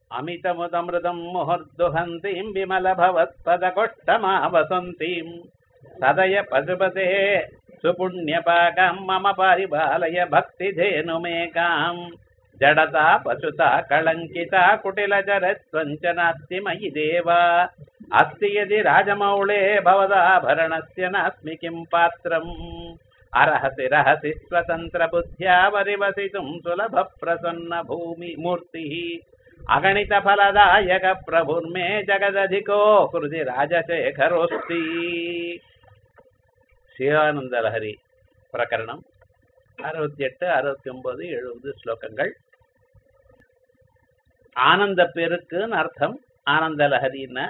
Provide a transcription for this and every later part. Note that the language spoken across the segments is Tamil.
अमितमुदमृतम् मुहुर्दुहन्तीम् विमलभवत्पदकोष्ठमावसन्तीम् सदय पशुपते सुपुण्यपाकाम् मम परिपालय भक्तिधेनुमेकाम् जडता पशुता कलङ्किता कुटिलचरत्वञ्च नास्ति मयि देव अस्ति यदि राजमौळे भवदाभरणस्य नास्मि किम् पात्रम् अरहसि रहसि स्वतन्त्रबुद्ध्या वरिवसितुम् सुलभप्रसन्न भूमि मूर्तिः अगणितफलदायक प्रभुर्मे जगदधिको हृदि राजशेखरोऽस्ति சிவானந்தலஹரி பிரகரணம் அறுபத்தி எட்டு அறுபத்தி ஒன்பது எழுபது ஸ்லோகங்கள் ஆனந்த பெருக்குன்னு அர்த்தம் ஆனந்த லஹரின்னு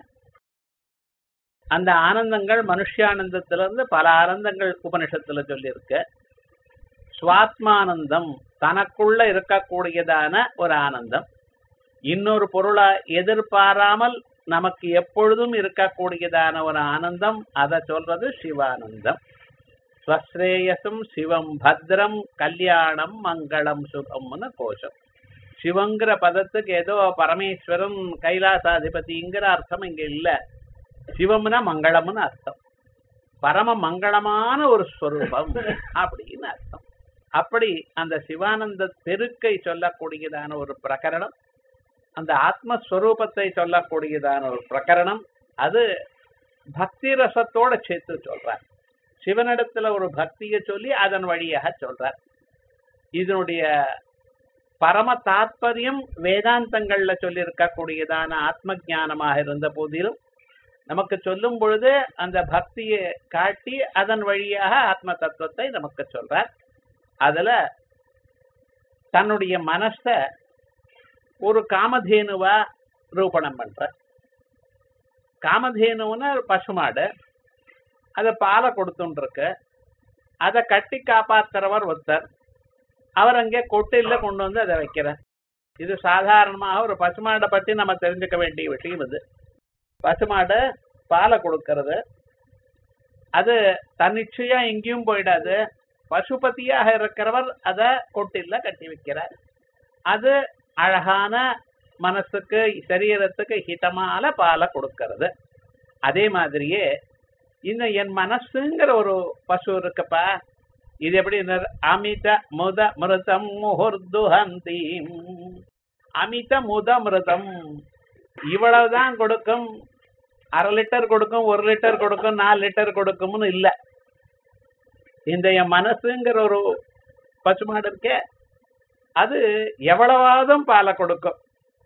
அந்த ஆனந்தங்கள் மனுஷியானந்தத்திலிருந்து பல ஆனந்தங்கள் உபனிஷத்துல சொல்லியிருக்கு சுவாத்மானந்தம் தனக்குள்ள இருக்கக்கூடியதான ஒரு ஆனந்தம் இன்னொரு பொருளை எதிர்பாராமல் நமக்கு எப்பொழுதும் இருக்கக்கூடியதான ஒரு ஆனந்தம் அதை சொல்றது சிவானந்தம் ஸ்வஸ்ரேயசும் சிவம் பத்ரம் கல்யாணம் மங்களம் சுகம்னு கோஷம் சிவங்கிற பதத்துக்கு ஏதோ பரமேஸ்வரன் கைலாசாதிபதிங்கிற அர்த்தம் இங்க இல்ல சிவம்னா மங்களம்னு அர்த்தம் பரம மங்களமான ஒரு ஸ்வரூபம் அப்படின்னு அர்த்தம் அப்படி அந்த சிவானந்த பெருக்கை சொல்லக்கூடியதான ஒரு பிரகரணம் அந்த ஆத்மஸ்வரூபத்தை சொல்லக்கூடியதான ஒரு பிரகரணம் அது பக்தி ரசத்தோட சேர்த்து சொல்றார் சிவனிடத்துல ஒரு பக்தியை சொல்லி அதன் வழியாக சொல்றார் இதனுடைய பரம தாத்பரியம் வேதாந்தங்கள்ல சொல்லி இருக்கக்கூடியதான ஆத்ம ஞானமாக இருந்த போதிலும் நமக்கு சொல்லும் பொழுது அந்த பக்தியை காட்டி அதன் வழியாக ஆத்ம தத்துவத்தை நமக்கு சொல்றார் அதுல தன்னுடைய மனச ஒரு காமதேனுவா ரூபணம் பண்ற காமதேனுன்னு ஒரு பசுமாடு அதை பாலை கொடுத்துருக்கு அதை கட்டி காப்பாத்துறவர் ஒருத்தர் அவர் அங்கே கொட்டில கொண்டு வந்து அதை வைக்கிறார் இது சாதாரணமாக ஒரு பசுமாடை பற்றி நம்ம தெரிஞ்சுக்க வேண்டிய விஷயம் இது பசுமாடு பாலை கொடுக்கறது அது தன்னிச்சையா எங்கேயும் போயிடாது பசுபதியாக இருக்கிறவர் அதை கொட்டில கட்டி வைக்கிறார் அது அழகான மனசுக்கு சரீரத்துக்கு ஹிதமான பாலை கொடுக்கறது அதே மாதிரியே இந்த என் மனசுங்கிற ஒரு பசு இருக்குப்பா இது எப்படி அமித முத மிருதம் முகுர்துஹந்தீம் அமித முத மிருதம் இவ்வளவுதான் கொடுக்கும் அரை லிட்டர் கொடுக்கும் ஒரு லிட்டர் கொடுக்கும் நாலு லிட்டர் கொடுக்கும்னு இல்லை இந்த என் மனசுங்கிற ஒரு பசுமாடு இருக்கே அது எவ்வளவாதும் பாலை கொடுக்கும்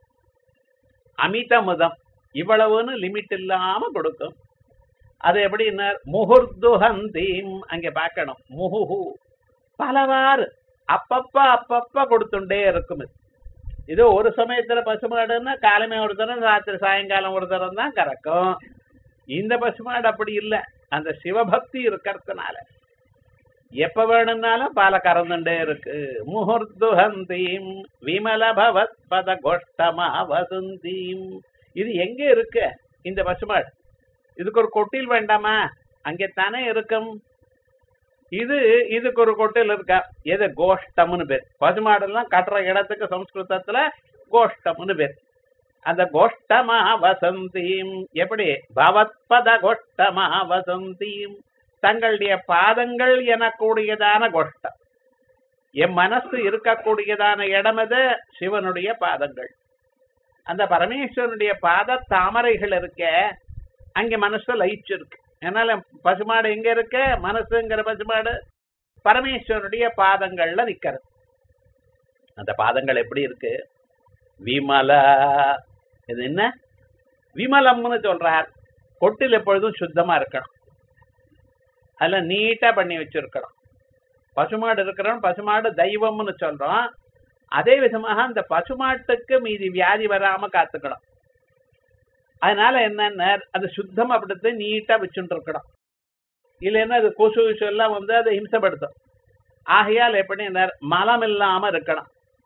அமிதமுதம் இவ்வளவுன்னு லிமிட் இல்லாம கொடுக்கும் அது எப்படின்னா முகுர்துஹந்தீம் அங்க பார்க்கணும் முகுஹு பலவாறு அப்பப்ப அப்பப்ப கொடுத்துட்டே இருக்கும் இது இது ஒரு சமயத்துல பசுமாடுன்னா காலமே ஒரு தரம் ராத்திரி சாயங்காலம் ஒரு தரம் தான் கறக்கும் இந்த பசுமாடு அப்படி இல்லை அந்த சிவபக்தி இருக்கிறதுனால எப்ப வேணும்னாலும் பால கறந்துட்டே இருக்கு முகூர்த்துஹந்தீம் விமல பவத் பத கோஷ்டமா வசந்தீம் இது எங்க இருக்கு இந்த பசுமாடு இதுக்கு ஒரு கொட்டில் வேண்டாமா அங்கே தானே இருக்கும் இது இதுக்கு ஒரு கொட்டில் இருக்கா எது கோஷ்டம்னு பேர் பசுமாடெல்லாம் கட்டுற இடத்துக்கு சம்ஸ்கிருதத்துல கோஷ்டம்னு பேர் அந்த கோஷ்டமா வசந்தீம் எப்படி பவத்பத கோஷ்டமா வசந்தீம் தங்களுடைய பாதங்கள் எனக்கூடியதான கோஷ்டம் என் மனசு இருக்கக்கூடியதான இடம் எது சிவனுடைய பாதங்கள் அந்த பரமேஸ்வரனுடைய பாத தாமரைகள் இருக்க அங்க மனசு லயிச்சிருக்கு அதனால பசுமாடு எங்க இருக்க மனசுங்கிற பசுமாடு பரமேஸ்வரனுடைய பாதங்கள்ல நிக்கிறது அந்த பாதங்கள் எப்படி இருக்கு விமல இது என்ன விமலம்னு சொல்றார் கொட்டில் எப்பொழுதும் சுத்தமா இருக்கணும் அதுல நீட்டா பண்ணி வச்சிருக்கணும் பசுமாடு இருக்கிறோம் பசுமாடு தெய்வம்னு சொல்றோம் அதே விதமாக அந்த பசுமாட்டுக்கு மீதி வியாதி வராம காத்துக்கணும் அதனால என்னன்னா அது சுத்தமா அப்படித்து நீட்டா வச்சுட்டு இருக்கணும் இல்லைன்னா அது கொசு விஷு எல்லாம் வந்து அதை ஹிம்சப்படுத்தும் ஆகையால் எப்படி மலம் இல்லாம இருக்கணும்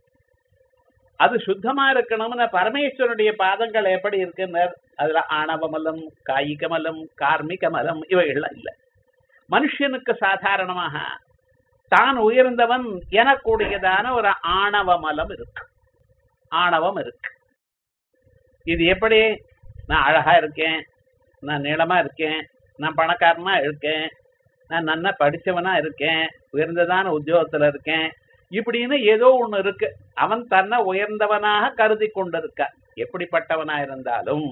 அது சுத்தமா இருக்கணும்னு பரமேஸ்வரனுடைய பாதங்கள் எப்படி இருக்குன்னு அதுல ஆணவமலம் காயிகமலம் கார்மிகமலம் இவைகள்லாம் இல்லை மனுஷனுக்கு சாதாரணமாக தான் உயர்ந்தவன் எனக்கூடியதான ஒரு ஆணவ மலம் இருக்கு ஆணவம் இருக்கு இது எப்படி நான் அழகா இருக்கேன் நான் நீளமா இருக்கேன் நான் பணக்காரனா இருக்கேன் நான் நன்னா படிச்சவனா இருக்கேன் உயர்ந்ததான உத்தியோகத்துல இருக்கேன் இப்படின்னு ஏதோ ஒண்ணு இருக்கு அவன் தன்னை உயர்ந்தவனாக கருதி கொண்டிருக்க எப்படிப்பட்டவனா இருந்தாலும்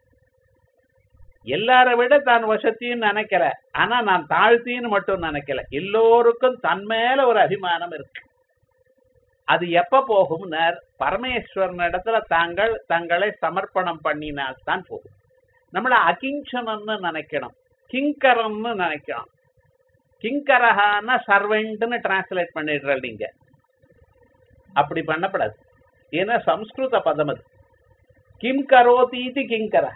எல்லாரை விட தான் வசத்தின்னு நினைக்கல ஆனா நான் தாழ்த்தின்னு மட்டும் நினைக்கல எல்லோருக்கும் தன் மேல ஒரு அபிமானம் இருக்கு அது எப்ப போகும்னர் பரமேஸ்வரன் இடத்துல தாங்கள் தங்களை சமர்ப்பணம் பண்ணினால் தான் போகும் நம்மள அகிஞ்சனன்னு நினைக்கணும் கிங்கரம்னு நினைக்கணும் கிங்கரஹான சர்வெண்ட்னு டிரான்ஸ்லேட் பண்ணிடுற நீங்க அப்படி பண்ணப்படாது ஏன்னா சம்ஸ்கிருத பதம் அது கிம் கரோதீதி கிங்கர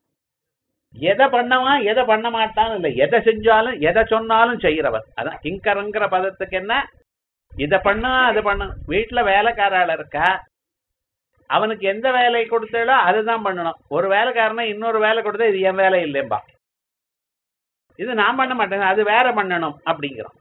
எதை பண்ணவான் எதை பண்ண மாட்டான் இல்லை எதை செஞ்சாலும் எதை சொன்னாலும் செய்யறவன் அதான் கிங்கரங்கிற பதத்துக்கு என்ன இதை பண்ணு அது பண்ணு வீட்டுல வேலைக்காராள் இருக்கா அவனுக்கு எந்த வேலை கொடுத்தாலோ அதுதான் பண்ணணும் ஒரு வேலைக்காரனை இன்னொரு வேலை கொடுத்தா இது என் வேலை இல்லைம்பா இது நான் பண்ண மாட்டேன் அது வேற பண்ணணும் அப்படிங்கிறோம்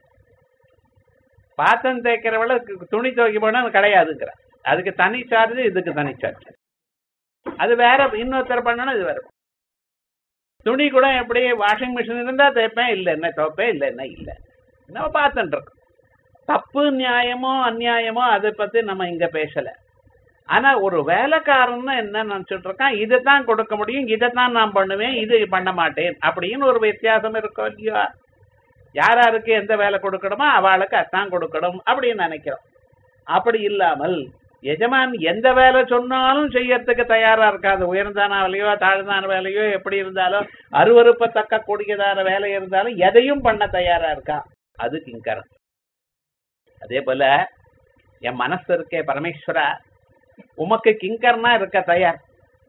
பாத்திரம் தேய்க்கிறவள துணி துவைக்க போனா கிடையாதுங்கிற அதுக்கு தனி சார்ஜ் இதுக்கு தனி சார்ஜ் அது வேற இன்னொருத்தர் பண்ணணும் இது வேற துணி கூட எப்படி வாஷிங் மிஷின் இருந்தா தேய்ப்பேன் இல்லை என்ன துவைப்பேன் இல்லை என்ன இல்லை நம்ம பார்த்துட்டு இருக்கோம் தப்பு நியாயமோ அநியாயமோ அதை பத்தி நம்ம இங்க பேசல ஆனா ஒரு வேலைக்காரன்னு என்ன நினைச்சிட்டு இருக்கான் இதைத்தான் கொடுக்க முடியும் இதைத்தான் நான் பண்ணுவேன் இது பண்ண மாட்டேன் அப்படின்னு ஒரு வித்தியாசம் இருக்கும் இல்லையா யார் யாருக்கு எந்த வேலை கொடுக்கணுமோ அவளுக்கு அதான் கொடுக்கணும் அப்படின்னு நினைக்கிறோம் அப்படி இல்லாமல் எஜமான் எந்த வேலை சொன்னாலும் செய்யறதுக்கு தயாரா இருக்காது உயர்ந்தான வேலையோ தாழ்ந்தான வேலையோ எப்படி இருந்தாலும் அருவறுப்பத்தக்க கூடியதான வேலை இருந்தாலும் எதையும் பண்ண தயாரா இருக்கா அது கிங்கரம் அதே போல என் மனசு இருக்கே பரமேஸ்வரா உமக்கு கிங்கர்னா இருக்க தயார்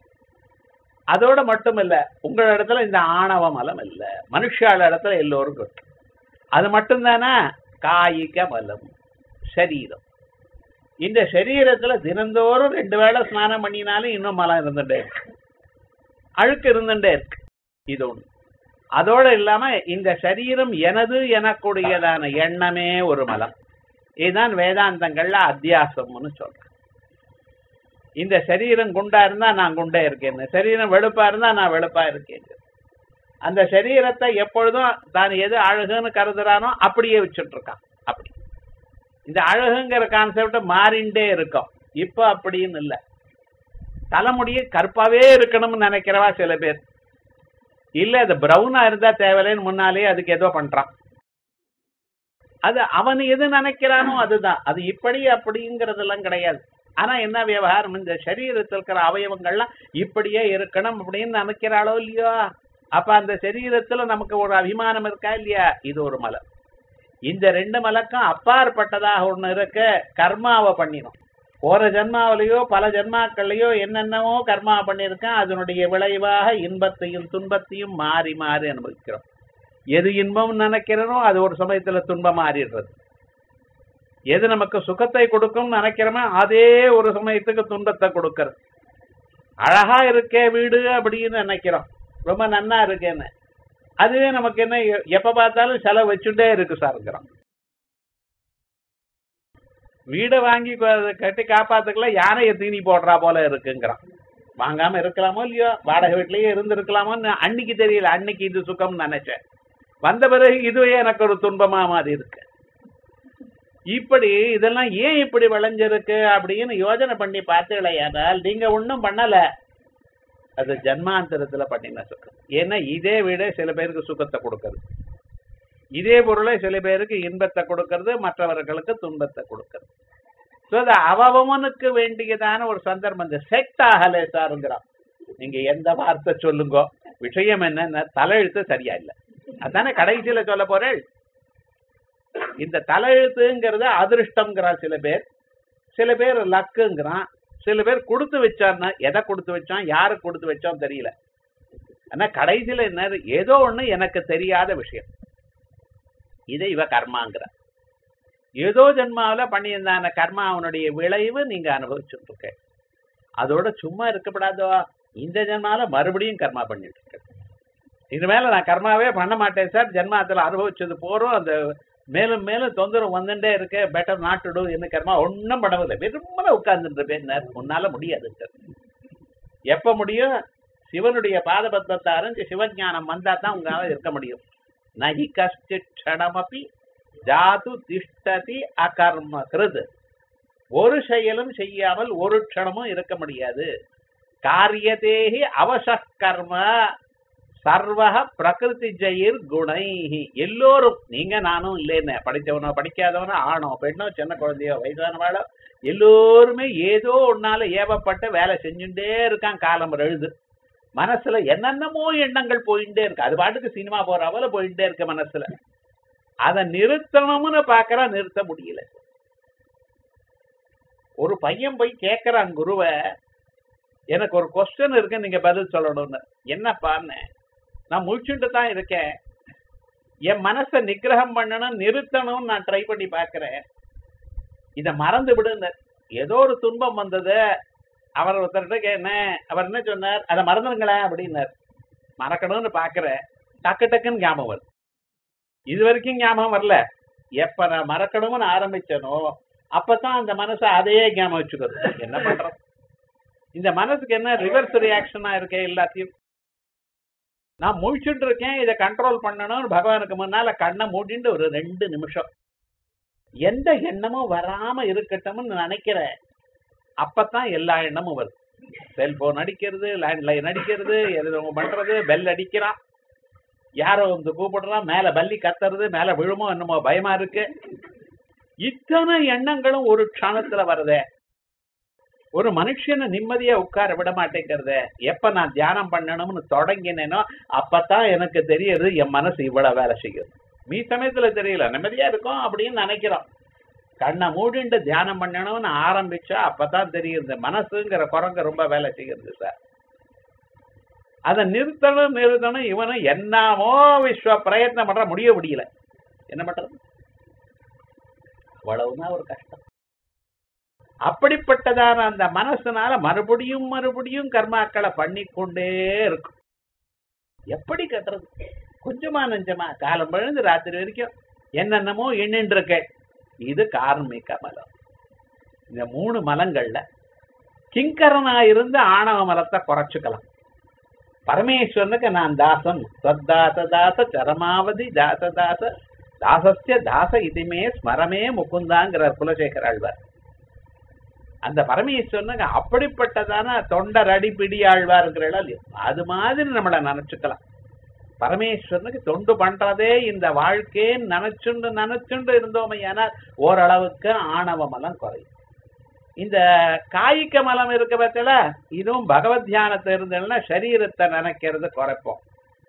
அதோட மட்டும் இல்ல உங்க இடத்துல இந்த ஆணவ மலம் இல்ல மனுஷால இடத்துல எல்லோருக்கும் இருக்கு அது மட்டும்தானா காயிக மலம் சரீரம் இந்த சரீரத்துல தினந்தோறும் ரெண்டு வேளை ஸ்நானம் பண்ணினாலும் இன்னும் மலம் இருந்துட்டே இருக்கு அழுக்கு இருந்துட்டே இருக்கு இது ஒண்ணு அதோட இல்லாம இந்த சரீரம் எனது எனக்கூடியதான எண்ணமே ஒரு மலம் இதுதான் வேதாந்தங்கள்ல அத்தியாசம்னு சொல்றேன் இந்த சரீரம் குண்டா இருந்தா நான் குண்டா இருக்கேன்னு சரீரம் வெளுப்பா இருந்தா நான் வெளுப்பா இருக்கேன் அந்த சரீரத்தை எப்பொழுதும் தான் எது அழகுன்னு கருதுறானோ அப்படியே வச்சுட்டு இருக்கான் அப்படி இந்த அழகுங்கிற கான்செப்ட் மாறிண்டே இருக்கும் இப்ப அப்படின்னு இல்ல தலைமுடிய கருப்பாவே இருக்கணும்னு நினைக்கிறவா சில பேர் இல்ல அது பிரவுனா இருந்தா தேவையில்லைன்னு முன்னாலே அதுக்கு ஏதோ பண்றான் அது அவன் எது நினைக்கிறானோ அதுதான் அது இப்படி அப்படிங்கறதெல்லாம் கிடையாது ஆனா என்ன விவகாரம் இந்த சரீரத்தில் இருக்கிற அவயவங்கள்லாம் இப்படியே இருக்கணும் அப்படின்னு நினைக்கிறாளோ இல்லையோ அப்ப அந்த சரீரத்துல நமக்கு ஒரு அபிமானம் இருக்கா இல்லையா இது ஒரு மலம் இந்த ரெண்டு மலக்கும் அப்பாற்பட்டதாக ஒண்ணு இருக்க கர்மாவை பண்ணினோம் ஒரு ஜென்மாவிலையோ பல ஜென்மாக்கள்லயோ என்னென்னவோ கர்மா பண்ணியிருக்கேன் அதனுடைய விளைவாக இன்பத்தையும் துன்பத்தையும் மாறி மாறி அனுபவிக்கிறோம் எது இன்பம் நினைக்கிறனோ அது ஒரு சமயத்துல துன்பம் மாறிடுறது எது நமக்கு சுகத்தை கொடுக்கும் நினைக்கிறோமோ அதே ஒரு சமயத்துக்கு துன்பத்தை கொடுக்கறது அழகா இருக்கே வீடு அப்படின்னு நினைக்கிறோம் ரொம்ப நன்னா இருக்கேன்னு அதுவே நமக்கு என்ன எ- எப்ப பார்த்தாலும் செலவு வச்சுட்டே இருக்கு சார்ங்கிறோம் வீடை வாங்கி கொ- கட்டி காப்பாத்துக்கல யானையை தீனி போடுறா போல இருக்குங்கிறான் வாங்காம இருக்கலாமோ இல்லையோ வாடகை வீட்லயே இருந்திருக்கலாமோன்னு அன்னைக்கு தெரியல அன்னைக்கு இது சுகம்னு நினைச்சேன் வந்த பிறகு இதுவே எனக்கு ஒரு துன்பமா மாதிரி இருக்கு இப்படி இதெல்லாம் ஏன் இப்படி விளைஞ்சிருக்கு அப்படின்னு யோசனை பண்ணி பார்த்தீங்களேயானால் நீங்க ஒண்ணும் பண்ணல அது ஜன்மாந்தரத்துல பண்ணின சுகம் ஏன்னா இதே வீடே சில பேருக்கு சுகத்தை கொடுக்கறது இதே பொருளை சில பேருக்கு இன்பத்தை கொடுக்கறது மற்றவர்களுக்கு துன்பத்தை கொடுக்கறது ஸோ அது அவவனுக்கு வேண்டியதான ஒரு சந்தர்ப்பம் இந்த செட் ஆகலை சாருங்கிறான் நீங்க எந்த வார்த்தை சொல்லுங்க விஷயம் என்னன்னா தலையெழுத்து சரியா இல்லை அதானே கடைசியில சொல்ல போறேன் இந்த தலையெழுத்துங்கிறது அதிருஷ்டம்ங்கிறான் சில பேர் சில பேர் லக்குங்கிறான் சில பேர் கொடுத்து வச்சான்னா எதை கொடுத்து வச்சான் யாருக்கு கொடுத்து வச்சோம் தெரியல ஆனா கடைசியில என்ன ஏதோ ஒண்ணு எனக்கு தெரியாத விஷயம் இதை இவ கர்மாங்கிற ஏதோ ஜென்மாவில பண்ணியிருந்தான கர்மா அவனுடைய விளைவு நீங்க அனுபவிச்சுட்டு இருக்க அதோட சும்மா இருக்கப்படாதோ இந்த ஜென்மால மறுபடியும் கர்மா பண்ணிட்டு இருக்க இனிமேல நான் கர்மாவே பண்ண மாட்டேன் சார் ஜென்மாத்துல அனுபவிச்சது போறோம் அந்த மேலும் மேலும் தொந்தரவு வந்துட்டே இருக்கு பெட்டர் நாட் டு டூ என்ன கர்மா ஒன்றும் பண்ணவில்லை வெறுமன உட்கார்ந்துட்டு இருப்பேன் உன்னால முடியாது சார் எப்ப முடியும் சிவனுடைய பாதபத்தத்தை அறிஞ்சு சிவஞானம் வந்தா தான் உங்களால இருக்க முடியும் நகி கஷ்டித் க்ஷணமபி ஜாது திஷ்டதி அகர்ம கிருத் ஒரு செயலும் செய்யாமல் ஒரு க்ஷணமும் இருக்க முடியாது காரியதேகி அவச கர்ம சர்வக பிரகிருதி ஜெயிர் குணை எல்லோரும் நீங்க நானும் இல்லைன்னு படிச்சவனோ படிக்காதவனோ ஆணோ பெண்ணோ சின்ன குழந்தையோ வயசானவாளோ எல்லோருமே ஏதோ ஒன்னால ஏவப்பட்டு வேலை செஞ்சுட்டே இருக்கான் காலம் எழுது மனசுல என்னென்னமோ எண்ணங்கள் போயிட்டே இருக்கு அது பாட்டுக்கு சினிமா போறாவல போயிட்டே இருக்கு மனசுல அதை நிறுத்தணும்னு பாக்குறா நிறுத்த முடியல ஒரு பையன் போய் கேக்குறான் குருவை எனக்கு ஒரு கொஸ்டின் இருக்கு நீங்க பதில் சொல்லணும்னு என்னப்பான்னு நான் முழிச்சுட்டு தான் இருக்கேன் என் மனசை நிகிரகம் பண்ணணும் நிறுத்தணும்னு நான் ட்ரை பண்ணி பார்க்கிறேன் இத மறந்து விடுங்க ஏதோ ஒரு துன்பம் வந்தது அவர் ஒருத்தர்கிட்ட என்ன அவர் என்ன சொன்னார் அதை மறந்துடுங்களேன் அப்படின்னார் மறக்கணும்னு பாக்குறேன் டக்கு டக்குன்னு ஞாபகம் வருது இது வரைக்கும் ஞாபகம் வரல எப்ப நான் மறக்கணும்னு ஆரம்பிச்சனோ அப்பதான் அந்த மனசை அதையே ஞாபகம் வச்சுக்கிறது என்ன பண்றது இந்த மனசுக்கு என்ன ரிவர்ஸ் ரியாக்ஷனா இருக்கே எல்லாத்தையும் நான் முழிச்சுட்டு இருக்கேன் இதை கண்ட்ரோல் பண்ணணும்னு பகவானுக்கு முன்னால கண்ணை மூடிட்டு ஒரு ரெண்டு நிமிஷம் எந்த எண்ணமும் வராம இருக்கட்டும்னு நினைக்கிறேன் அப்பதான் எல்லா எண்ணமும் வருது செல்போன் அடிக்கிறது லேண்ட்லைன் அடிக்கிறது எது பண்றது பெல் அடிக்கிறான் யாரோ வந்து கூப்பிடுறான் மேல பல்லி கத்துறது மேல விழுமோ என்னமோ பயமா இருக்கு இத்தனை எண்ணங்களும் ஒரு க்ஷணத்துல வருதே ஒரு மனுஷனை நிம்மதியா உட்கார விட மாட்டேங்கிறத எப்ப நான் தியானம் பண்ணணும்னு தொடங்கினேனோ அப்பதான் எனக்கு தெரியுது என் மனசு இவ்வளவு வேலை செய்யுது மீ சமயத்துல தெரியல நிம்மதியா இருக்கும் அப்படின்னு நினைக்கிறோம் கண்ணை மூடிண்டு தியானம் பண்ணணும்னு ஆரம்பிச்சா அப்பதான் தெரியுது மனசுங்கிற குரங்க ரொம்ப வேலை செய்யுது சார் அதை நிறுத்தணும் நிறுத்தணும் இவனும் என்னமோ விஸ்வ பிரயத்னம் பண்ற முடிய முடியல என்ன பண்றது அவ்வளவுதான் ஒரு கஷ்டம் அப்படிப்பட்டதான அந்த மனசுனால மறுபடியும் மறுபடியும் கர்மாக்களை பண்ணிக்கொண்டே இருக்கும் எப்படி கட்டுறது கொஞ்சமா நெஞ்சமா காலம் பழுந்து ராத்திரி வரைக்கும் என்னென்னமோ எண்ணின்னு இருக்கேன் இது கார்மிக மலம் இந்த மூணு மலங்கள்ல கிங்கரனா இருந்து ஆணவ மலத்தை குறைச்சுக்கலாம் பரமேஸ்வரனுக்கு நான் தாசன் சத்தாச தாச சரமாவதி தாச தாச தாசஸ்ய தாச இதுமே ஸ்மரமே முகுந்தாங்கிறார் குலசேகர் ஆழ்வார் அந்த பரமேஸ்வரனுக்கு அப்படிப்பட்டதான தொண்டர் அடிப்பிடி ஆழ்வாருங்கிறா அது மாதிரி நம்மளை நினைச்சுக்கலாம் பரமேஸ்வரனுக்கு தொண்டு பண்றதே இந்த வாழ்க்கையை நினைச்சுண்டு நினைச்சுண்டு இருந்தோமையானால் ஓரளவுக்கு ஆணவ மலம் குறையும் இந்த காய்க்க மலம் இருக்க பட்சல இதுவும் பகவத் தியானத்தை இருந்ததுன்னா சரீரத்தை நினைக்கிறது குறைப்போம்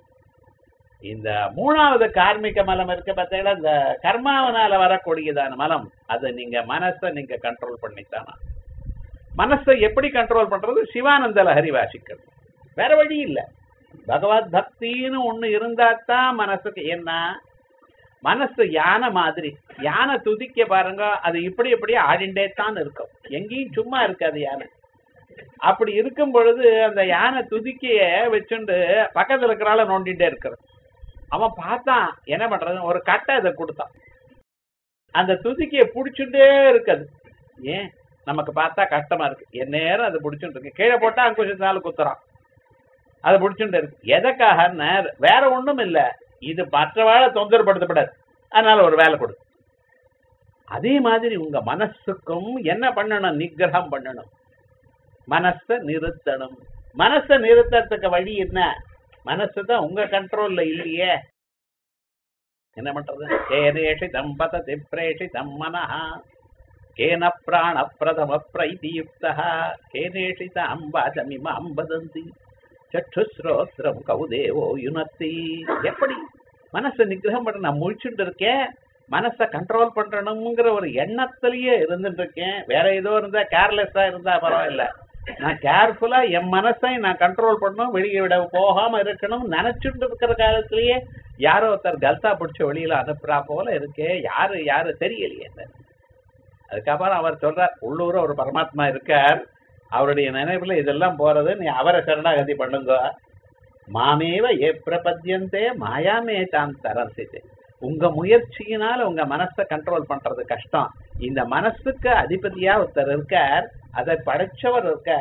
இந்த மூணாவது கார்மிக மலம் இருக்க பட்சல இந்த கர்மாவனால வரக்கூடியதான மலம் அது நீங்க மனசை நீங்க கண்ட்ரோல் பண்ணித்தானா மனசை எப்படி கண்ட்ரோல் பண்றது சிவானந்த லஹரி வாசிக்கிறது வேற வழி இல்லை பகவத் பக்தின்னு ஒண்ணு இருந்தா தான் மனசுக்கு என்ன மனசு யானை மாதிரி யானை துதிக்க பாருங்க அது இப்படி இப்படி ஆடிண்டே தான் இருக்கும் எங்கேயும் சும்மா இருக்காது யானை அப்படி இருக்கும் பொழுது அந்த யானை துதிக்கைய வச்சுண்டு பக்கத்துல இருக்கிறால நோண்டிட்டே இருக்கிறது அவன் பார்த்தான் என்ன பண்றது ஒரு கட்டை அதை கொடுத்தான் அந்த துதிக்கைய புடிச்சுட்டே இருக்குது ஏன் நமக்கு பார்த்தா கஷ்டமா இருக்கு என் நேரம் அது பிடிச்சுட்டு இருக்கு கீழே போட்டா அங்குஷத்தினால குத்துறான் அதை பிடிச்சுட்டு இருக்கு எதற்காக வேற ஒண்ணும் இல்ல இது மற்றவாழ தொந்தரப்படுத்தப்படாது அதனால ஒரு வேலை கொடு அதே மாதிரி உங்க மனசுக்கும் என்ன பண்ணணும் நிகிரகம் பண்ணணும் மனச நிறுத்தணும் மனச நிறுத்தறதுக்கு வழி என்ன மனசு தான் உங்க கண்ட்ரோல்ல இல்லையே என்ன பண்றது கேனேஷி தம்பதி பிரேஷி தம்மனஹா கேன பிராண பிரதம பிரைதியுக்தா கேனேஷி அம்பாஜமிம அம்பதந்தி சற்றுஸ்ரோத்ரம் கௌதேவோ யுனத்தி எப்படி மனசை நிகிரகம் பண்ண நான் முழிச்சுட்டு இருக்கேன் மனசை கண்ட்ரோல் பண்ணணுங்கிற ஒரு எண்ணத்திலேயே இருந்துட்டு இருக்கேன் வேற ஏதோ இருந்தா கேர்லெஸ்ஸா இருந்தா பரவாயில்ல நான் கேர்ஃபுல்லா என் மனசை நான் கண்ட்ரோல் பண்ணணும் வெளியே விட போகாம இருக்கணும் நினைச்சுட்டு இருக்கிற காலத்திலேயே யாரோ ஒருத்தர் கல்தா பிடிச்ச வெளியில அனுப்புறா போல இருக்கே யாரு யாரு தெரியலையே அதுக்கப்புறம் அவர் சொல்றார் உள்ளூர ஒரு பரமாத்மா இருக்கார் அவருடைய நினைவுல இதெல்லாம் போறது நீ அவரை சரணாகதி பண்ணுங்க மாமேவ ஏ பிரபத்தியந்தே மாயாமே தான் தரசித்து உங்க முயற்சியினால உங்க மனசை கண்ட்ரோல் பண்றது கஷ்டம் இந்த மனசுக்கு அதிபதியா ஒருத்தர் இருக்கார் அதை படைச்சவர் இருக்கார்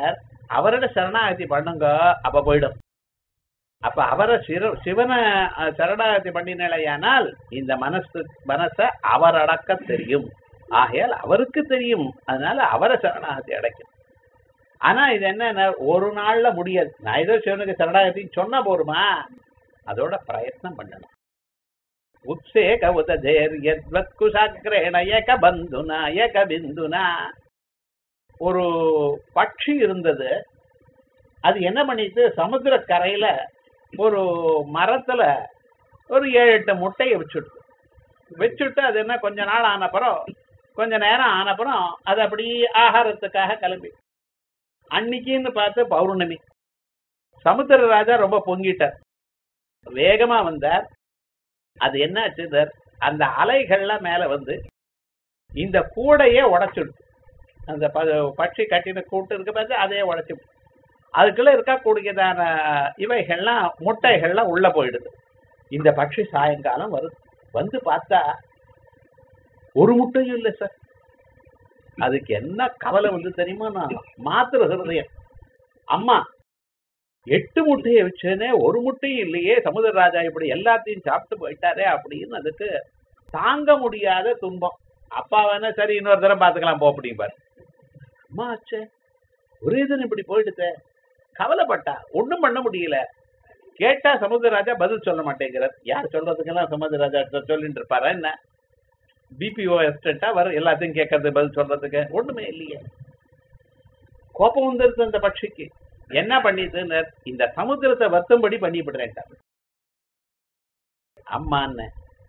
அவரோட சரணாகதி பண்ணுங்க அப்ப போயிடும் அப்ப அவரை சிர சிவனை அஹ், சரணாகதி பண்ணினாலேயானால் இந்த மனசு மனச அவர் அடக்க தெரியும் ஆகையால் அவருக்கு தெரியும் அதனால அவரை சரணாகதி அடைக்கும் ஆனா இது என்ன ஒரு நாள்ல முடியாது நான் ஏதோ சிவனுக்கு சரணாகதி சொன்னா போருமா அதோட பிரயத்னம் பண்ணணும் உத்சேக உதஜேர் யத்வத் குசாக்கிரேண ஏக பந்துனா ஏக பிந்துனா ஒரு பட்சி இருந்தது அது என்ன பண்ணிட்டு சமுத்திர கரையில ஒரு மரத்துல ஒரு ஏழு எட்டு முட்டையை வச்சுட்டு வச்சுட்டு அது என்ன கொஞ்ச நாள் ஆனப்புறம் கொஞ்ச நேரம் ஆனப்புறம் அது அப்படியே ஆகாரத்துக்காக கிளம்பி அன்னைக்குன்னு பார்த்து பௌர்ணமி சமுத்திர ராஜா ரொம்ப பொங்கிட்டார் வேகமா வந்தார் அது என்ன ஆச்சு அந்த அலைகள்லாம் மேல வந்து இந்த கூடையே உடைச்சிடுச்சு அந்த ப- பட்சி கட்டின கூட்டு இருக்கு பார்த்து அதையே உடைச்சு அதுக்குள்ள இருக்கக்கூடியதான இவைகள்லாம் முட்டைகள்லாம் உள்ள போயிடுது இந்த பட்சி சாயங்காலம் வருது வந்து பார்த்தா ஒரு முட்டையும் இல்லை சார் அதுக்கு என்ன கவலை வந்து தெரியுமா நான் மாத்திர ஹிருதயம் அம்மா எட்டு முட்டையை வச்சேனே ஒரு முட்டையும் இல்லையே சமுதிரராஜா இப்படி எல்லாத்தையும் சாப்பிட்டு போயிட்டாரே அப்படின்னு அதுக்கு தாங்க முடியாத துன்பம் அப்பா வேணா சரி இன்னொரு தடவை பார்த்துக்கலாம் போ அப்படிம்பாரு அம்மா ஆச்சே ஒரே தினம் இப்படி போயிடுதே கவலைப்பட்டா ஒண்ணும் பண்ண முடியல கேட்டா சமுத்திரராஜா பதில் சொல்ல மாட்டேங்கிறார் யார் சொல்றதுக்கெல்லாம் சமுத்திரராஜா கிட்ட சொல்லிட்டு இருப்பாரா என்ன பிபிஓ எஸ்டேட்டா வர எல்லாத்தையும் கேட்கறது பதில் சொல்றதுக்கு ஒண்ணுமே இல்லையே கோபம் வந்துருது அந்த பட்சிக்கு என்ன பண்ணிதுன்னு இந்த சமுத்திரத்தை வத்தும்படி பண்ணிவிடுறேன்ட்டார் அம்மான்னு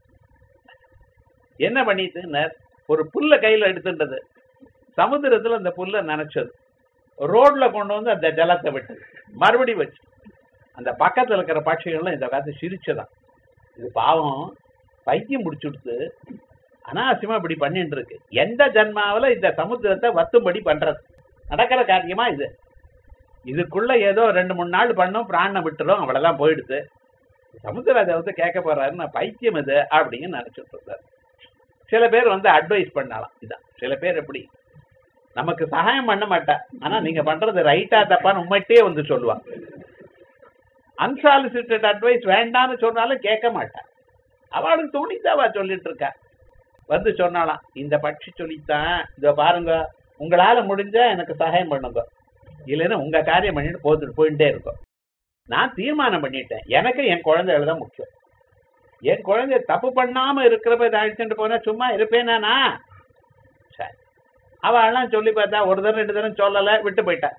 என்ன பண்ணிட்டுன்னு ஒரு புல்ல கையில எடுத்துட்டது சமுத்திரத்துல அந்த புல்ல நனைச்சது ரோட்ல கொண்டு வந்து அந்த ஜலத்தை விட்டது மறுபடி வச்சு அந்த பக்கத்துல இருக்கிற பட்சிகள்லாம் இந்த காலத்து சிரிச்சதான் இது பாவம் பைத்தியம் முடிச்சுடுத்து அனாவசியமா இப்படி பண்ணிட்டு இருக்கு எந்த ஜன்மாவுல இந்த சமுத்திரத்தை வத்தும்படி பண்றது நடக்கிற காரியமா இது இதுக்குள்ள ஏதோ ரெண்டு மூணு நாள் பண்ணும் பிராணம் விட்டுரும் அவ்வளவுதான் போயிடுது சமுத்திரராஜா வந்து கேட்க போறாரு நான் பைத்தியம் இது அப்படின்னு நினைச்சிட்டு இருந்தாரு சில பேர் வந்து அட்வைஸ் பண்ணலாம் இதான் சில பேர் எப்படி நமக்கு சகாயம் பண்ண மாட்டா ஆனா நீங்க பண்றது ரைட்டா தப்பான்னு உண்மைட்டே வந்து சொல்லுவாங்க அன்சாலிசிட்டட் அட்வைஸ் வேண்டாம்னு சொன்னாலும் கேட்க மாட்டா அவளுக்கு தோணித்தாவா சொல்லிட்டு இருக்கா வந்து சொன்னாலாம் இந்த பட்சி சொல்லித்தான் இதோ பாருங்க உங்களால முடிஞ்சா எனக்கு சகாயம் பண்ணுங்க இல்லைன்னா உங்க காரியம் பண்ணிட்டு போத்துட்டு போயிட்டே இருக்கும் நான் தீர்மானம் பண்ணிட்டேன் எனக்கு என் குழந்தைகள் தான் முக்கியம் என் குழந்தை தப்பு பண்ணாம இருக்கிறப்ப இதை அழிச்சுட்டு போனா சும்மா இருப்பேனா சரி அவெல்லாம் சொல்லி பார்த்தா ஒரு தரம் ரெண்டு தரம் சொல்லல விட்டு போயிட்டா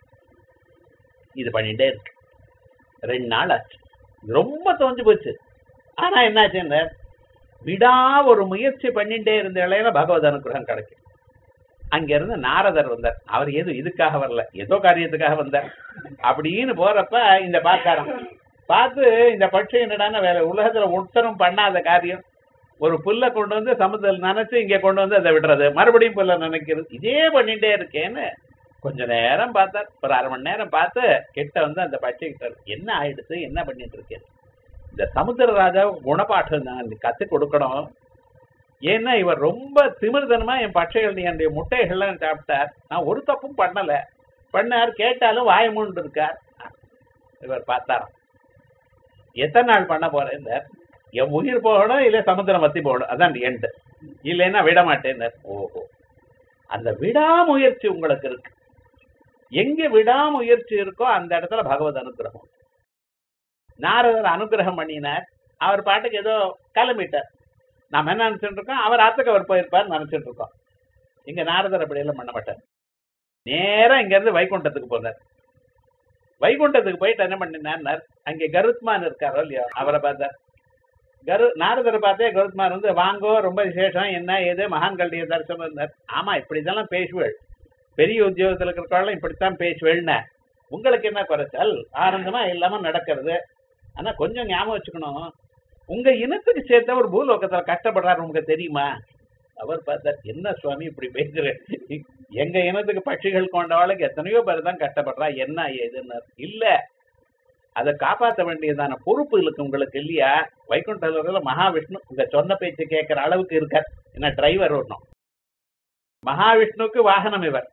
இது பண்ணிட்டே இருக்கு ரெண்டு நாள் ஆச்சு ரொம்ப தோஞ்சு போச்சு ஆனா என்னாச்சுன்னு விடா ஒரு முயற்சி பண்ணிட்டே இருந்த இளையில பகவத் அனுகிரகம் கிடைக்கும் அங்க இருந்து நாரதர் வந்தார் அவர் எதுவும் இதுக்காக வரல ஏதோ காரியத்துக்காக வந்தார் அப்படின்னு போறப்ப இந்த பார்க்காரம் பார்த்து இந்த பட்சி என்னடான வேற உலகத்துல ஒருத்தரும் பண்ணாத காரியம் ஒரு புல்லை கொண்டு வந்து சமுதிரத்தில் நினைச்சு இங்க கொண்டு வந்து அதை விடுறது மறுபடியும் புல்ல நினைக்கிறது இதே பண்ணிட்டே இருக்கேன்னு கொஞ்ச நேரம் பார்த்தார் ஒரு அரை மணி நேரம் பார்த்து கிட்ட வந்து அந்த பச்சை கிட்ட என்ன ஆயிடுச்சு என்ன பண்ணிட்டு இருக்கேன் இந்த சமுத்திர ராஜா குணப்பாட்டம் நான் கத்து கொடுக்கணும் ஏன்னா இவர் ரொம்ப திமிர்தனமா என் பட்சைகள் நீ என்னுடைய முட்டைகள்லாம் சாப்பிட்டார் நான் ஒரு தப்பும் பண்ணல பண்ணார் கேட்டாலும் வாய மூண்டு இருக்கார் இவர் பார்த்தாராம் எத்தனை நாள் பண்ண போறேன் என் உயிர் போகணும் இல்ல சமுத்திரம் வத்தி போகணும் அதான் எண்டு இல்லைன்னா விட மாட்டேன் ஓஹோ அந்த விடாமுயற்சி உங்களுக்கு இருக்கு எங்க விடாமுயற்சி இருக்கோ அந்த இடத்துல பகவத் அனுகிரகம் நாரதர் அனுகிரகம் பண்ணினார் அவர் பாட்டுக்கு ஏதோ கிளம்பிட்டார் நாம என்ன நினைச்சிட்டு இருக்கோம் அவர் ஆத்துக்கு அவர் போயிருப்பார் நினைச்சிட்டு இருக்கோம் இங்க நாரதர் அப்படி எல்லாம் பண்ண மாட்டார் நேரா இங்க இருந்து வைகுண்டத்துக்கு போனார் வைகுண்டத்துக்கு போயிட்டு என்ன பண்ணினார் அங்கே கருத்மான் இருக்காரோ இல்லையோ அவரை பார்த்தார் கரு நாரதரை பார்த்தே கருத்மான் வந்து வாங்கோ ரொம்ப விசேஷம் என்ன ஏது மகான்களுடைய தரிசனம் இருந்தார் ஆமா இப்படி இதெல்லாம் பேசுவேள் பெரிய உத்தியோகத்தில் இருக்கிறவங்களும் இப்படித்தான் பேசுவேள்ன உங்களுக்கு என்ன குறைச்சல் ஆனந்தமா இல்லாம நடக்கிறது ஆனா கொஞ்சம் ஞாபகம் வச்சுக்கணும் உங்க இனத்துக்கு சேர்த்த ஒரு பூலோகத்துல கஷ்டப்படுறாரு உங்களுக்கு தெரியுமா அவர் பார்த்தார் என்ன சுவாமி இப்படி பேசுற எங்க இனத்துக்கு பட்சிகள் கொண்டவாளுக்கு எத்தனையோ பேர் தான் கஷ்டப்படுறா என்ன ஏதுன்னு இல்ல அதை காப்பாற்ற வேண்டியதான பொறுப்பு இருக்கு உங்களுக்கு இல்லையா வைகுண்டத்துல மகாவிஷ்ணு உங்க சொன்ன பேச்சு கேட்கிற அளவுக்கு இருக்கார் என்ன டிரைவர் வரணும் மகாவிஷ்ணுவுக்கு வாகனம் இவர்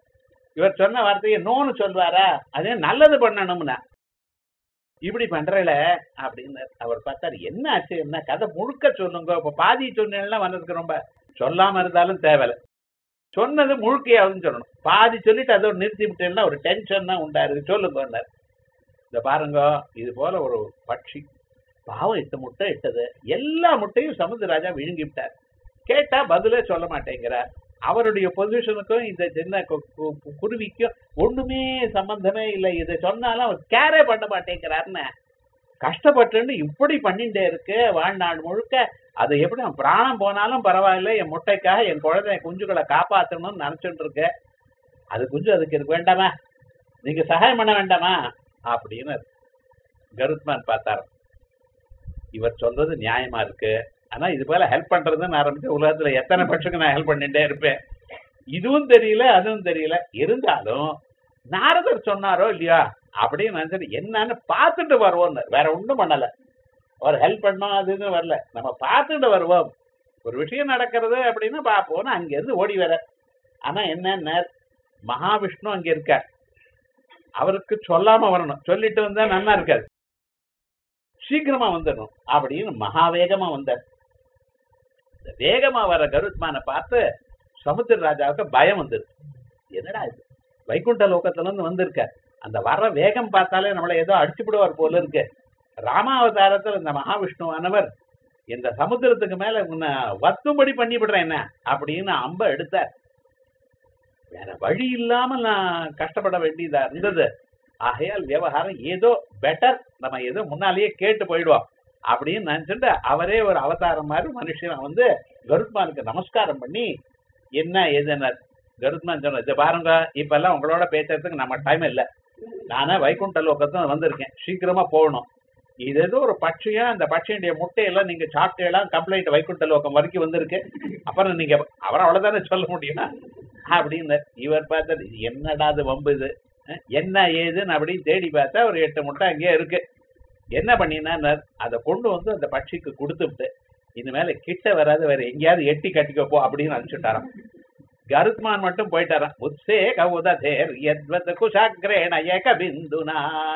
இவர் சொன்ன வார்த்தையை நோன்னு சொல்வாரா அதே நல்லது பண்ணணும்னா இப்படி பண்றல அப்படின்னு அவர் பார்த்தாரு என்ன ஆச்சு என்ன கதை முழுக்க சொல்லுங்க இப்ப பாதி சொன்னேன்னா வந்ததுக்கு ரொம்ப சொல்லாம இருந்தாலும் தேவையில்ல சொன்னது முழுக்கையாவது சொல்லணும் பாதி சொல்லிட்டு அதோட நிறுத்தி விட்டேன்னா ஒரு டென்ஷன் தான் உண்டாரு சொல்லுங்க இந்த பாருங்க இது போல ஒரு பட்சி பாவம் எட்டு முட்டை இட்டது எல்லா முட்டையும் சமுத்திரராஜா விழுங்கி விட்டார் கேட்டா பதிலே சொல்ல மாட்டேங்கிறார் அவருடைய பொசிஷனுக்கும் இந்த சின்ன கு- கு- குருவிக்கும் ஒண்ணுமே சம்பந்தமே இல்லை இதை சொன்னாலும் அவர் கேரே பண்ண மாட்டேங்கிறாருன்னு கஷ்டப்பட்டுன்னு இப்படி பண்ணிட்டே இருக்கு வாழ்நாள் முழுக்க அது எப்படி அவன் பிராணம் போனாலும் பரவாயில்ல என் முட்டைக்காக என் குழந்தை என் குஞ்சுகளை காப்பாற்றணும்னு நினைச்சிட்டு இருக்கு அது குஞ்சு அதுக்கு இருக்கு வேண்டாமா நீங்க சகாயம் பண்ண வேண்டாமா அப்படின்னு கருத்மான் பார்த்தாரு இவர் சொல்றது நியாயமா இருக்கு ஆனா இது போல ஹெல்ப் பண்றதுன்னு ஆரம்பிச்சு உலகத்துல எத்தனை பட்சத்துக்கு நான் ஹெல்ப் பண்ணிட்டே இருப்பேன் இதுவும் தெரியல அதுவும் தெரியல இருந்தாலும் நாரதர் சொன்னாரோ இல்லையா அப்படின்னு நினைச்சிட்டு என்னன்னு பார்த்துட்டு வருவோம்னு வேற ஒண்ணும் பண்ணல அவர் ஹெல்ப் பண்ணோம் அதுன்னு வரல நம்ம பார்த்துட்டு வருவோம் ஒரு விஷயம் நடக்கிறது அப்படின்னு பார்ப்போம்னு அங்க இருந்து ஓடி வர ஆனா என்னன்னா மகாவிஷ்ணு அங்க இருக்கார் அவருக்கு சொல்லாம வரணும் சொல்லிட்டு வந்தா நன்னா இருக்காது சீக்கிரமா வந்துடணும் அப்படின்னு மகாவேகமா வந்தார் இந்த வேகமா வர கருத்மானை பார்த்து சமுத்திர ராஜாவுக்கு பயம் வந்தது என்னடா இது வைகுண்ட லோகத்துல இருந்து வந்திருக்கார் அந்த வர வேகம் பார்த்தாலே நம்மளை ஏதோ அடிச்சுவிடுவார் போல இருக்கு ராமாவதாரத்தில் இந்த மகாவிஷ்ணுவானவர் இந்த சமுத்திரத்துக்கு மேல உன்னை வத்தும்படி பண்ணி விடுறேன் என்ன அப்படின்னு அம்ப எடுத்தார் வேற வழி இல்லாம நான் கஷ்டப்பட வேண்டியதா இருந்தது ஆகையால் விவகாரம் ஏதோ பெட்டர் நம்ம ஏதோ முன்னாலேயே கேட்டு போயிடுவோம் அப்படின்னு நினைச்சுட்டு அவரே ஒரு அவதாரம் மாதிரி மனுஷன் வந்து கருத்மானுக்கு நமஸ்காரம் பண்ணி என்ன எதுனர் கருத்மான் சொன்ன "இதை பாருங்க இப்ப எல்லாம் உங்களோட பேசுறதுக்கு நம்ம டைம் இல்லை நானே வைகுண்ட லோகத்துல வந்திருக்கேன் சீக்கிரமா போகணும் இது ஏதோ ஒரு பட்சியா அந்த பட்சியுடைய முட்டையெல்லாம் நீங்க சாப்பிட்டெல்லாம் கம்ப்ளைண்ட் வைகுண்ட லோகம் வரைக்கும் வந்திருக்கு அப்புறம் நீங்க அவரை அவ்வளவுதானே சொல்ல முடியுமா அப்படின்னு இவர் பார்த்தது இது என்னடா இது வம்பு இது அஹ், என்ன ஏதுன்னு அப்படின்னு தேடி பார்த்தா ஒரு எட்டு முட்டை அங்கேயே இருக்கு என்ன பண்ணினா அதை கொண்டு வந்து அந்த பட்சிக்கு கொடுத்துட்டு இனிமேல கிட்ட வராது வேற எங்கேயாவது எட்டி கட்டிக்கோ போ அப்படின்னு அனுப்பிச்சுட்டாராம் கருத்மான் மட்டும் போயிட்டாராம் உத்சேக உததேர் யத்வத் குஷாக்ரேண ஏக பிந்துனா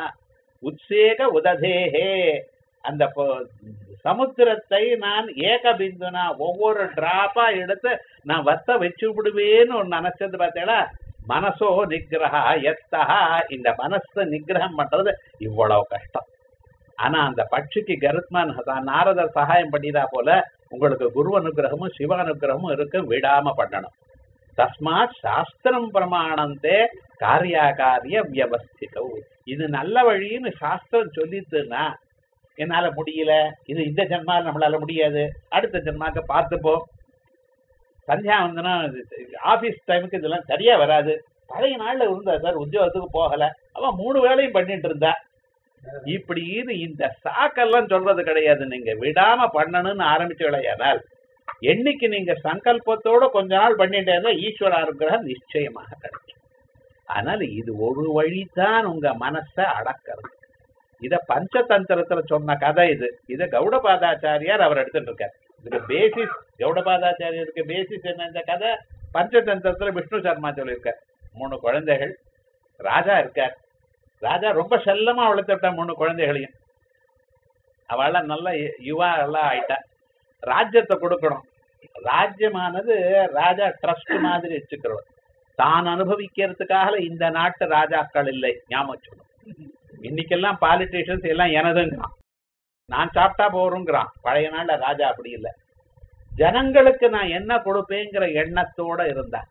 உத்சேக உததேஹே அந்த பொ- சமுத்திரத்தை நான் ஏக பிந்துனா ஒவ்வொரு டிராப்பா எடுத்து நான் வத்த வச்சு விடுவேன்னு ஒன்னு நினைச்சது பார்த்தேடா மனசோ நிகிரகா எத்தஹா இந்த மனசை நிகிரகம் பண்றது இவ்வளவு கஷ்டம் ஆனா அந்த பட்சிக்கு கருத்மான் தான் நாரதர் சகாயம் பண்ணிதா போல உங்களுக்கு குரு அனுகிரகமும் சிவ அனுகிரகமும் இருக்கு விடாம பண்ணணும் தஸ்மாத் சாஸ்திரம் பிரமாணந்தே காரியாகாரிய வியவஸ்திதம் இது நல்ல வழின்னு சாஸ்திரம் சொல்லித்துன்னா என்னால முடியல இது இந்த ஜென்மால நம்மளால முடியாது அடுத்த ஜென்மாக்க பார்த்துப்போம் சந்தியாவந்தனம் ஆபீஸ் டைமுக்கு இதெல்லாம் சரியா வராது பழைய நாள்ல இருந்தா சார் உத்தியோகத்துக்கு போகல அவன் மூணு வேலையும் பண்ணிட்டு இருந்தா இப்படின்னு இந்த சாக்கெல்லாம் சொல்றது கிடையாது நீங்க விடாம பண்ணணும்னு ஆரம்பிச்சு விளையாடால் என்னைக்கு நீங்க சங்கல்பத்தோட கொஞ்ச நாள் பண்ணிட்டே இருந்தா ஈஸ்வர அனுகிரகம் நிச்சயமாக கிடைக்கும் அதனால இது ஒரு வழிதான் உங்க மனசை அடக்கிறது இத பஞ்சதந்திரத்துல சொன்ன கதை இது இத கௌடபாதாச்சாரியார் அவர் எடுத்துட்டு இருக்கார் இதுக்கு பேசிஸ் கௌடபாதாச்சாரியருக்கு பேசிஸ் என்ன இந்த கதை பஞ்சதந்திரத்துல விஷ்ணு சர்மா சொல்லியிருக்கார் மூணு குழந்தைகள் ராஜா இருக்கார் ராஜா ரொம்ப செல்லமா வளர்த்துட்டா மூணு குழந்தைகளையும் அவெல்லாம் நல்ல யு- யுவா எல்லாம் ஆயிட்டா ராஜ்யத்தை கொடுக்கணும் ராஜ்யமானது ராஜா ட்ரஸ்ட் மாதிரி வச்சுக்கிறவர் தான் அனுபவிக்கிறதுக்காக இந்த நாட்டு ராஜாக்கள் இல்லை ஞாபகம் வச்சுக்கணும் இன்னைக்கெல்லாம் பாலிட்டிஷியன்ஸ் எல்லாம் எனதுங்கிறான் நான் சாப்பிட்டா போறோங்கிறான் பழைய நாள்ல ராஜா அப்படி இல்லை ஜனங்களுக்கு நான் என்ன கொடுப்பேங்கிற எண்ணத்தோட இருந்தார்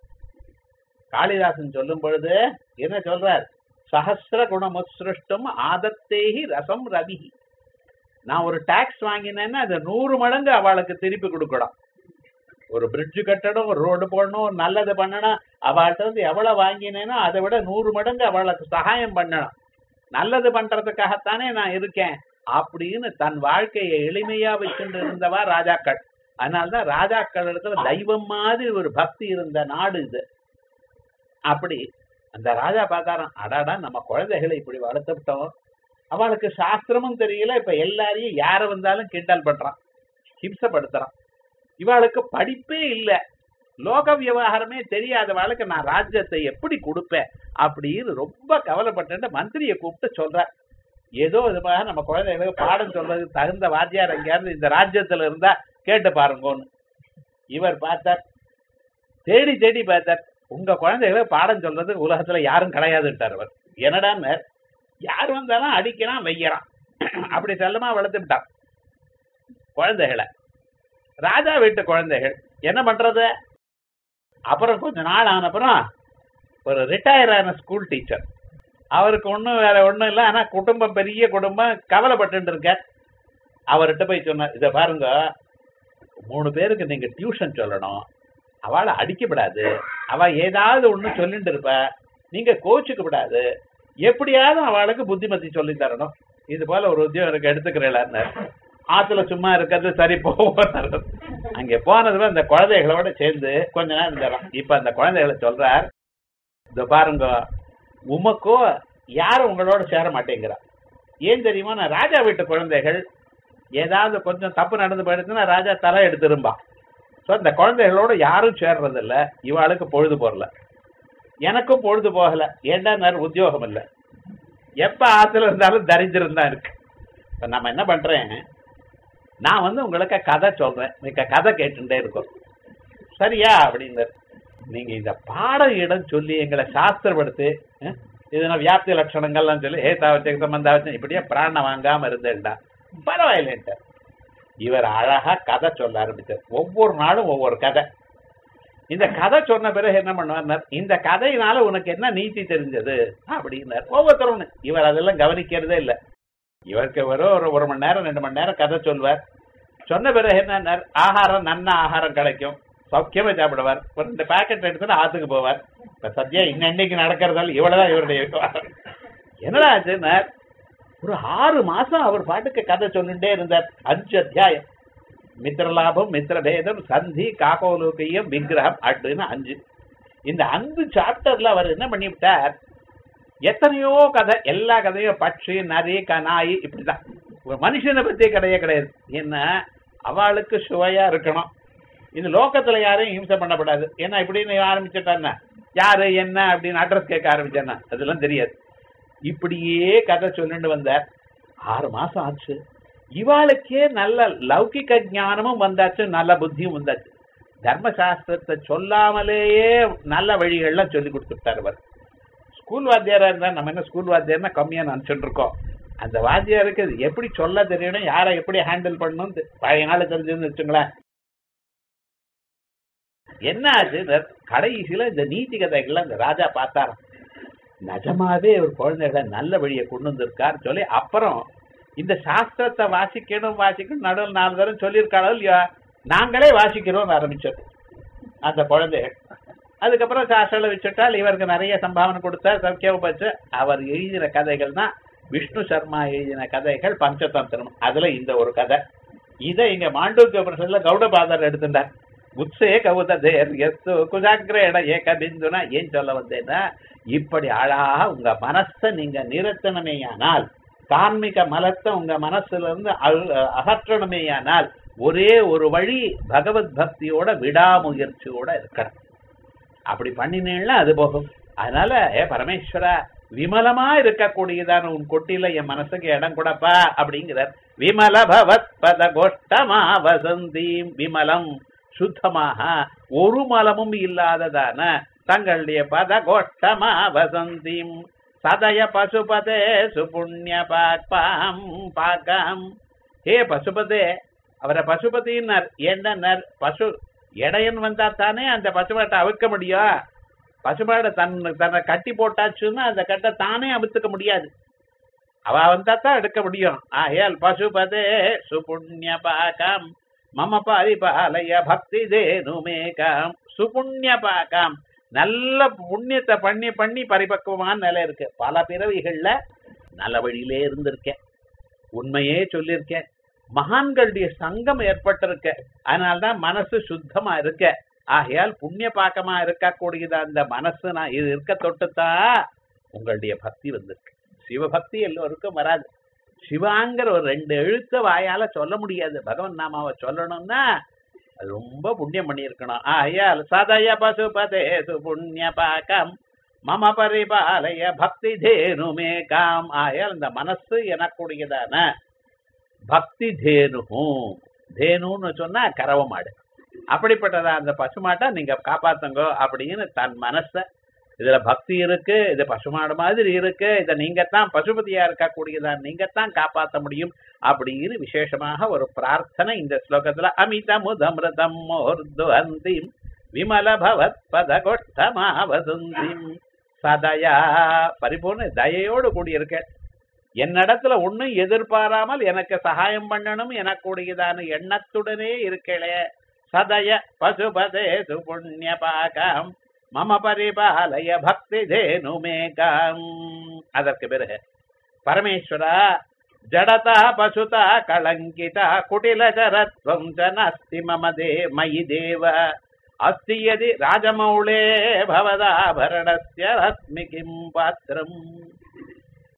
காளிதாசன் சொல்லும் பொழுது என்ன சொல்றார் சஹசிர குணமுத்ஸ்ருஷ்டும் ஆதத்தேஹி ரசம் ரவி நான் ஒரு டாக்ஸ் வாங்கினேன்னா அது நூறு மடங்கு அவளுக்கு திருப்பி கொடுக்கணும் ஒரு பிரிட்ஜ் கட்டணும் ஒரு ரோடு போடணும் ஒரு நல்லது பண்ணணும் அவள்கிட்ட வந்து எவ்வளவு வாங்கினேனோ அதை விட நூறு மடங்கு அவளுக்கு சகாயம் பண்ணணும் நல்லது பண்றதுக்காகத்தானே நான் இருக்கேன் அப்படின்னு தன் வாழ்க்கையை எளிமையா வச்சுட்டு இருந்தவா ராஜாக்கள் அதனால்தான் ராஜாக்கள் இடத்துல தெய்வம் மாதிரி ஒரு பக்தி இருந்த நாடு இது அப்படி அந்த ராஜா பார்த்தாராம் அடாடா நம்ம குழந்தைகளை இப்படி வளர்த்துட்டோம் அவளுக்கு சாஸ்திரமும் தெரியல இப்ப எல்லாரையும் யார வந்தாலும் கிண்டல் பண்றான் ஹிம்சப்படுத்துறான் இவாளுக்கு படிப்பே இல்ல லோக விவகாரமே தெரியாத வாழ்க்கை நான் ராஜ்யத்தை எப்படி கொடுப்பேன் அப்படின்னு ரொம்ப கவலைப்பட்டு மந்திரியை கூப்பிட்டு சொல்றார் ஏதோ இதுமாக நம்ம குழந்தைகளுக்கு பாடம் சொல்றதுக்கு தகுந்த வாத்தியார் எங்கேயாவது இந்த ராஜ்யத்துல இருந்தா கேட்டு பாருங்கன்னு இவர் பார்த்தார் தேடி தேடி பார்த்தார் உங்க குழந்தைகளுக்கு பாடம் சொல்றதுக்கு உலகத்துல யாரும் கிடையாதுட்டார் அவர் என்னடான்னு யார் வந்தாலும் அடிக்கிறான் வைக்கிறான் அப்படி செல்லமா வளர்த்து விட்டான் குழந்தைகளை ராஜா வீட்டு குழந்தைகள் என்ன பண்றது அப்புறம் கொஞ்ச நாள் ஆன அப்புறம் ஒரு ரிட்டையர் ஆன ஸ்கூல் டீச்சர் அவருக்கு ஒன்றும் வேற ஒன்றும் இல்லை ஆனால் குடும்பம் பெரிய குடும்பம் கவலைப்பட்டு இருக்கார் அவர்கிட்ட போய் சொன்னார் இதை பாருங்க மூணு பேருக்கு நீங்க டியூஷன் சொல்லணும் அவளை அடிக்கப்படாது அவ ஏதாவது ஒண்ணு சொல்லிட்டு இருப்ப நீங்க கோச்சுக்க கூடாது எப்படியாவது அவளுக்கு புத்திமதி சொல்லி தரணும் இது போல ஒரு உத்தியோகம் இருக்கு எடுத்துக்கிறேன் ஆத்துல சும்மா இருக்கிறது சரி போவார் அங்க போனதுல அந்த குழந்தைகளோட சேர்ந்து கொஞ்ச நேரம் இருந்தாராம் இப்ப அந்த குழந்தைகளை சொல்றார் இந்த பாருங்க உமக்கோ யாரும் உங்களோட சேர மாட்டேங்கிறா ஏன் தெரியுமா நான் ராஜா வீட்டு குழந்தைகள் ஏதாவது கொஞ்சம் தப்பு நடந்து போயிடுச்சுன்னா ராஜா தலை எடுத்துரும்பா ஸோ இந்த குழந்தைகளோட யாரும் சேர்றதில்ல இவாளுக்கு பொழுது போகல எனக்கும் பொழுது போகல ஏண்டா நேரம் உத்தியோகம் இல்லை எப்ப ஆத்துல இருந்தாலும் தரித்திரம் தான் இருக்கு இப்ப நம்ம என்ன பண்றேன் நான் வந்து உங்களுக்கு கதை சொல்றேன் நீங்க கதை கேட்டுட்டே இருக்கும் சரியா அப்படின்னு நீங்க இந்த பாடம் இடம் சொல்லி எங்களை சாஸ்திரப்படுத்தி அஹ், இதுனா வியாப்தி லட்சணங்கள்லாம் சொல்லி ஏ தாவச்ச சம்பந்தாவச்சம் இப்படியே பிராணம் வாங்காம இருந்தேன்டா பரவாயில்லைன்ட்டு இவர் அழகா கதை சொல்ல ஆரம்பிச்சார் ஒவ்வொரு நாளும் ஒவ்வொரு கதை இந்த கதை சொன்ன பிறகு என்ன பண்ணுவார் இந்த கதையினால உனக்கு என்ன நீதி தெரிஞ்சது அப்படின்னார் ஒவ்வொருத்தரும் இவர் அதெல்லாம் கவனிக்கிறதே இல்லை இவருக்கு வெறும் ஒரு ஒரு மணி நேரம் ரெண்டு மணி நேரம் கதை சொல்வார் சொன்ன பிறகு என்ன ஆகாரம் நன்ன ஆகாரம் கிடைக்கும் சௌக்கியமா சாப்பிடுவார் ஒரு ரெண்டு பேக்கெட் எடுத்துட்டு ஆத்துக்கு போவார் இப்ப சத்யா இன்னைக்கு நடக்கிறதால இவ்வளவுதான் இவருடைய விவகாரம். என்னடா ஆச்சுன்னா ஒரு ஆறு மாசம் அவர் பாட்டுக்கு கதை சொல்லிட்டே இருந்தார் அஞ்சு அத்தியாயம் மித்திரலாபம் மித்திரபேதம் சந்தி காகோலோக்கியம் விக்கிரகம் அப்படின்னு அஞ்சு இந்த அஞ்சு சாப்டர்ல அவர் என்ன பண்ணிவிட்டார் எத்தனையோ கதை எல்லா கதையும் பட்சி நரி கனாய் இப்படிதான் ஒரு மனுஷனை பத்தி கதையே கிடையாது என்ன அவளுக்கு சுவையா இருக்கணும் இது லோகத்துல யாரையும் ஹிம்சை பண்ணக்கூடாது ஏன்னா இப்படின்னு ஆரம்பிச்சுட்டான்னா யாரு என்ன அப்படின்னு அட்ரஸ் கேட்க ஆரம்பிச்சானா அதெல்லாம் தெரியாது இப்படியே கதை சொல்லிட்டு வந்தார் ஆறு மாசம் ஆச்சு இவாளுக்கே நல்ல லௌகிக ஞானமும் வந்தாச்சு நல்ல புத்தியும் வந்தாச்சு தர்மசாஸ்திரத்தை சொல்லாமலேயே நல்ல வழிகள்லாம் சொல்லி கொடுத்துட்டார் அவர் ஸ்கூல் வாத்தியாரா இருந்தா நம்ம என்ன ஸ்கூல் வாத்தியார்னா கம்மியா நினைச்சுட்டு இருக்கோம் அந்த வாத்தியாருக்கு அது எப்படி சொல்ல தெரியணும் யாரை எப்படி ஹேண்டில் பண்ணணும் தெ- பழைய நாள் தெரிஞ்சுன்னு வச்சுங்களேன் என்ன ஆச்சு இந்த கடைசியில இந்த நீதி கதைகள்லாம் இந்த ராஜா பார்த்தாராம் நிஜமாவே ஒரு குழந்தைகளை நல்ல வழியை கொண்டு வந்திருக்கார் சொல்லி அப்புறம் இந்த சாஸ்திரத்தை வாசிக்கணும் வாசிக்கணும் நடுவில் நாலு தரம் சொல்லியிருக்காளோ இல்லையா நாங்களே வாசிக்கிறோம் ஆரம்பிச்சோம் அந்த குழந்தைகள் அதுக்கப்புறம் சாஸ்திரம் வச்சுட்டால் இவருக்கு நிறைய சம்பாவனை கொடுத்தார் சௌக்கியம் வச்சு அவர் எழுதின கதைகள் தான் விஷ்ணு சர்மா எழுதின கதைகள் பஞ்சதந்திரம் அதுல இந்த ஒரு கதை இதை இங்க மாண்டூக்கிய பிரசத்துல கௌடபாதர் எடுத்துட்டார் உத்ஸே கவுத தேர் எஸ்து குஜாகிரேட ஏக பிந்துனா ஏன் சொல்ல வந்தேன்னா இப்படி அழகா உங்க மனசை நீங்க நிறுத்தணுமேயானால் கார்மிக மலத்தை உங்க மனசுல இருந்து அழு- அகற்றணுமேயானால் ஒரே ஒரு வழி பகவத் பக்தியோட விடாமுயற்சியோட இருக்கணும் அப்படி பண்ணினேன்னா அது போகும் அதனால ஏ பரமேஸ்வரா விமலமா இருக்கக்கூடியதான உன் கொட்டில என் மனசுக்கு இடம் கொடுப்பா அப்படிங்கிறார் விமல பவத் பத கோஷ்டமா வசந்தீம் விமலம் சுத்தமாக ஒரு மலமும் இல்லாததான தங்களுடைய பத கோஷ்டமா வசந்தீம் சதய பசுபதே சுபுண்ணிய பாக்பாம் பாக்கம் ஹே பசுபதே அவரை பசுபதினார் என்னன்னார் பசு இடையன் வந்தா தானே அந்த பசுமாட்டை அவிழ்க்க முடியும் பசுமாடை தன் தன்னை கட்டி போட்டாச்சுன்னா அந்த கட்டை தானே அவிழ்த்துக்க முடியாது அவ வந்தா தான் எடுக்க முடியும் ஆகையால் பசுபதே சுபுண்ணிய பாகம் மம பரிபாலய பக்தி தேனுமேகம் சுபுண்ணிய பாகம் நல்ல புண்ணியத்தை பண்ணி பண்ணி பரிபக்குவமான நிலை இருக்கு பல பிறவிகள்ல நல்ல வழியிலே இருந்திருக்கேன் உண்மையே சொல்லியிருக்கேன் மகான்களுடைய சங்கம் ஏற்பட்டிருக்க அதனால்தான் மனசு சுத்தமா இருக்க ஆகையால் புண்ணிய பாக்கமா இருக்கக்கூடியது அந்த மனசு நான் இது இருக்க தொட்டுத்தான் உங்களுடைய பக்தி வந்திருக்கு சிவபக்தி எல்லோருக்கும் வராது சிவாங்கிற ஒரு ரெண்டு எழுத்த வாயால சொல்ல முடியாது பகவன் நாமாவை சொல்லணும்னா அது ரொம்ப புண்ணியம் பண்ணியிருக்கணும் ஆயால் சதய பசுபதேசு புண்ணிய பாக்கம் மம பரிபாலய பக்தி தேனுமே காம் ஆயால் இந்த மனசு எனக்குடையதான பக்தி தேனுகும் தேனுன்னு சொன்னா கறவை மாடு அப்படிப்பட்டதா அந்த பசுமாட்டை நீங்க காப்பாத்துங்க அப்படின்னு தன் மனச இதுல பக்தி இருக்கு இது பசுமாடு மாதிரி இருக்கு இதை நீங்க தான் பசுபதியா இருக்கக்கூடியதா நீங்க தான் காப்பாற்ற முடியும் அப்படின்னு விசேஷமாக ஒரு பிரார்த்தனை இந்த ஸ்லோகத்துல அமிதமுதமிருதம் மோர்துவந்திம் விமல பவத் பத கொட்டமாவதுந்திம் சதயா பரிபூர்ண தயையோடு கூடியிருக்க என்னிடத்துல ஒண்ணும் எதிர்பாராமல் எனக்கு சகாயம் பண்ணணும் எனக்கூடியதான எண்ணத்துடனே இருக்கலே சதய பசுபதே சுபுண்ணிய பாகம் மம பரிபாலய பக்தி தேனுமேகாம் அதற்கு பிறகு பரமேஸ்வரா ஜடதா பசுதா கலங்கிதா குட்டிலச்சரத்வம் ச நாஸ்தி மம தே மயி தேவ அஸ்தி யதி ராஜமௌளே பவதாபரணஸ்ய ரத்மி கிம் பாத்திரம்